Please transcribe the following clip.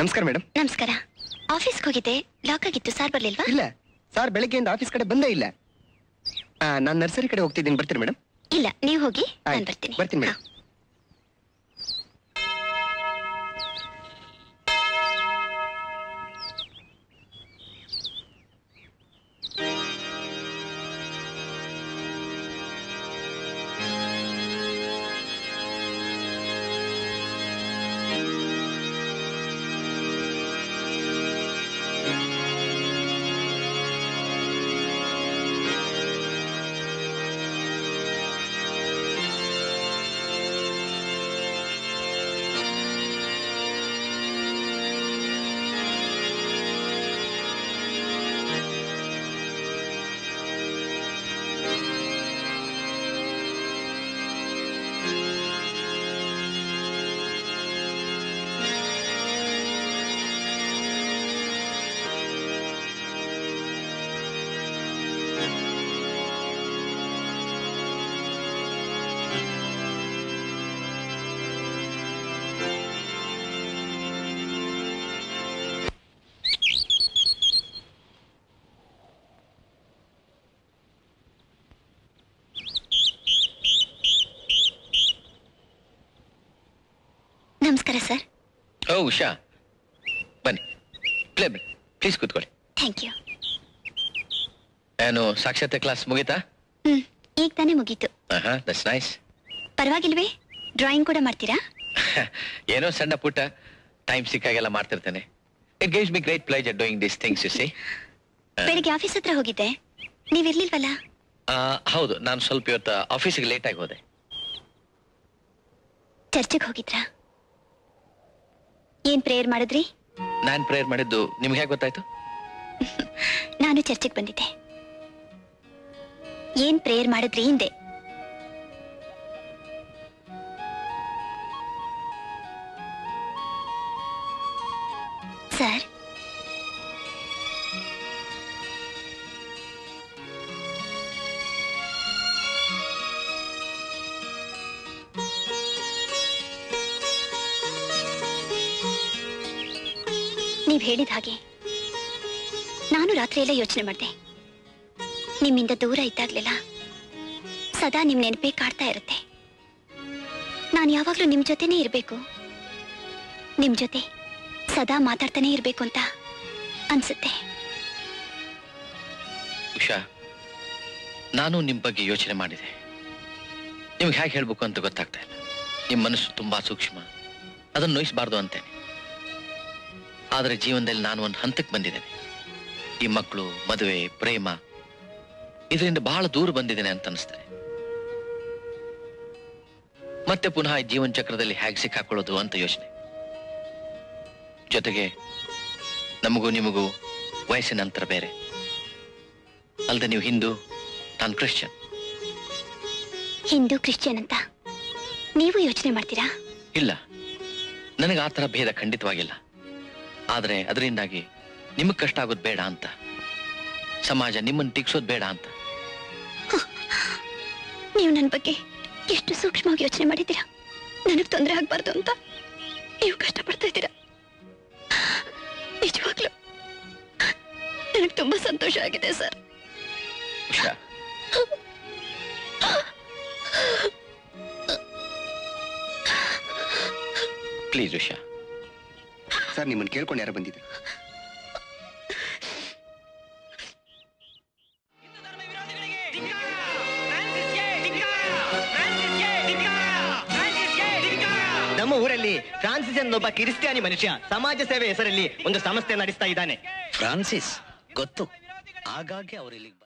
ನಮಸ್ಕಾರ ಮೇಡಮ್ ನಮಸ್ಕಾರ ಆಫೀಸ್ಗೆ ಹೋಗಿದ್ದೆ ಲಾಕ್ ಆಗಿತ್ತು ಸಾರ್ ಬರ್ಲಿಲ್ವಾ ಇಲ್ಲ ಸರ್ ಬೆಳಗ್ಗೆಯಿಂದ ಆಫೀಸ್ ಕಡೆ ಬಂದೇ ಇಲ್ಲ ನಾನು ನರ್ಸರಿ ಕಡೆ ಹೋಗ್ತಿದ್ದೀನಿ ಬರ್ತೀನಿ ಮೇಡಮ್ ಇಲ್ಲ ನೀವು ಹೋಗಿ ನಾನು ಆಯ್ತು, ಬರ್ತೀನಿ ಬರ್ತೀನಿ ಹಾ. ಮೇಡಮ್ ನಮಸ್ಕಾರ ಸರ್ ಓ ಉಷಾ ಬನ್ನಿ ಪ್ಲೇ ಬನ್ನಿ ಪ್ಲೀಸ್ ಕೂತ್ಕೊಳ್ಳಿ ಥ್ಯಾಂಕ್ ಯು ಏನು ಸಾಕ್ಷರತೆ ಕ್ಲಾಸ್ ಮುಗೀತಾ ಹ್ಮ್ ಈಗ ತಾನೇ ಮುಗೀತು ಹಾ ದಟ್ಸ್ ನೈಸ್ ಪರವಾಗಿಲ್ವೇ ಡ್ರಾಯಿಂಗ್ ಕೂಡ ಮಾಡ್ತೀರಾ ಏನೋ ಸಣ್ಣ ಪುಟ್ಟ ಟೈಮ್ ಸಿಕ್ಕಾಗೆಲ್ಲ ಮಾಡ್ತಿರ್ತೇನೆ it gives me great pleasure doing this things you see ಬೆಳಿಗ್ಗೆ ಆಫೀಸ್ ಹತ್ರ ಹೋಗಿದ್ದೆ ನೀವಿರ್ಲಿಲ್ವಲ್ಲ ಹೌದು ನಾನು ಸ್ವಲ್ಪ ಇವತ್ತು ಆಫೀಸಿಗೆ ಲೇಟ್ ಆಗಿ ಹೋದೆ ಚರ್ಚಿಗೆ ಹೋಗಿದ್ರಾ ಏನ್ ಪ್ರೇಯರ್ ಮಾಡಿದ್ರಿ ನಾನು ಪ್ರೇಯರ್ ಮಾಡಿದ್ದು ನಿಮ್ಗೆ ಹೇಗೆ ಗೊತ್ತಾಯ್ತು ನಾನು ಚರ್ಚಿಗೆ ಬಂದಿದ್ದೆ ಏನ್ ಪ್ರೇಯರ್ ಮಾಡಿದ್ರಿ ಹಿಂದೆ ಸರ್ ನೀವ್ ಹೇಳಿದ ಹಾಗೆ ನಾನು ರಾತ್ರಿ ಎಲ್ಲ ಯೋಚನೆ ಮಾಡಿದೆ ನಿಮ್ಮಿಂದ ದೂರ ಇದ್ದಾಗ್ಲೆಲ್ಲ ಸದಾ ನಿಮ್ ನೆನಪೇ ಕಾಡ್ತಾ ಇರುತ್ತೆ ನಾನು ಯಾವಾಗ್ಲೂ ನಿಮ್ ಜೊತೆನೇ ಇರ್ಬೇಕು ನಿಮ್ ಜೊತೆ ಸದಾ ಮಾತಾಡ್ತಾನೆ ಇರ್ಬೇಕು ಅಂತ ಅನ್ಸುತ್ತೆ ಉಷಾ ನಾನು ನಿಮ್ಮ ಬಗ್ಗೆ ಯೋಚನೆ ಮಾಡಿದೆ ನಿಮ್ಗೆ ಹೇಗೆ ಹೇಳ್ಬೇಕು ಅಂತ ಗೊತ್ತಾಗ್ತಾ ಇಲ್ಲ ನಿಮ್ಮ ಮನಸ್ಸು ತುಂಬಾ ಸೂಕ್ಷ್ಮ ಅದನ್ನು ನೋಯಿಸಬಾರ್ದು ಅಂತೇನೆ ಆದರೆ ಜೀವನದಲ್ಲಿ ನಾನು ಒಂದು ಹಂತಕ್ಕೆ ಬಂದಿದ್ದೇನೆ ಈ ಮಕ್ಕಳು ಮದುವೆ ಪ್ರೇಮ ಇದರಿಂದ ಬಹಳ ದೂರ ಬಂದಿದ್ದೇನೆ ಅಂತ ಅನಿಸ್ತದೆ ಮತ್ತೆ ಪುನಃ ಈ ಜೀವನ ಚಕ್ರದಲ್ಲಿ ಹೇಗೆ ಸಿಕ್ಕಾಕೊಳ್ಳೋದು ಅಂತ ಯೋಚನೆ ಜೊತೆಗೆ ನಮಗೂ ನಿಮಗೂ ವಯಸ್ಸಿನ ಅಂತರ ಬೇರೆ ಅಲ್ಲದೆ ನೀವು ಹಿಂದೂ ನಾನು ಕ್ರಿಶ್ಚಿಯನ್ ಹಿಂದೂ ಕ್ರಿಶ್ಚಿಯನ್ ಅಂತ ನೀವು ಯೋಚನೆ ಮಾಡ್ತೀರಾ ಇಲ್ಲ ನನಗೆ ಆ ಥರ ಭೇದ ಖಂಡಿತವಾಗಿಲ್ಲ ಆದರೆ ಅದರಿಂದಾಗಿ ನಿಮಗೆ ಕಷ್ಟ ಆಗೋದು ಬೇಡ ಅಂತ ಸಮಾಜ ನಿಮ್ಮನ್ನು ಟೀಕ್ಸೋದು ಬೇಡ ಅಂತ ನೀವು ನನ್ನ ಬಗ್ಗೆ ಎಷ್ಟು ಸೂಕ್ಷ್ಮವಾಗಿ ಯೋಚನೆ ಮಾಡಿದ್ದೀರಾ ನನಗೆ ತೊಂದರೆ ಆಗ್ಬಾರ್ದು ಅಂತ ನೀವು ಕಷ್ಟಪಡ್ತಾ ಇದ್ದೀರಾ ನಿಜವಾಗ್ಲೂ ನನಗೆ ತುಂಬಾ ಸಂತೋಷ ಆಗಿದೆ sir Usha please Usha sir ನಿಮ್ಮನ್ನು ಕೇಳ್ಕೊಂಡು ಯಾರು ಬಂದಿದ್ರು ನಮ್ಮ ಊರಲ್ಲಿ ಫ್ರಾನ್ಸಿಸ್ എന്നೊಬ್ಬ ಕ್ರಿಸ್ಟಿಯಾನಿ ಮನುಷ್ಯ ಸಮಾಜ ಸೇವೆ ಹೆಸರಲ್ಲಿ ಒಂದು ಸಂಸ್ಥೆ ನಡೆಸ್ತಾ ಇದ್ದಾನೆ ಫ್ರಾನ್ಸಿಸ್ ಗೊತ್ತು ಆಗಾಗ್ಗೆ ಅವರು ಇಲ್ಲಿಗೆ